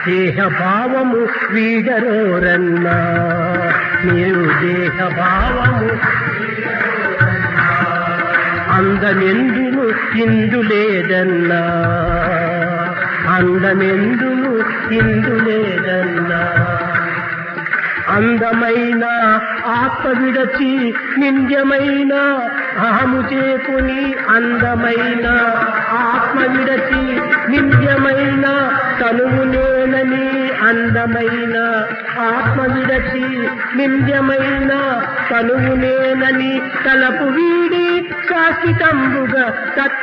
దేహ భావము వీడరోరన్నా మీరు దేహ భావము అందమెందును ఇందు లేదన్నా అందమెందును ఇందు లేదన్నా అందమైన ఆత్మ విడచి నింద్యమైన అహము చేకుని అందమైన ఆత్మ విడచి నింద్యమైన తనువునేనని అందమైన ఆత్మ విడచి నింద్యమైన తనువునేనని తలపు వీడి శాశ్వతంబుగా తత్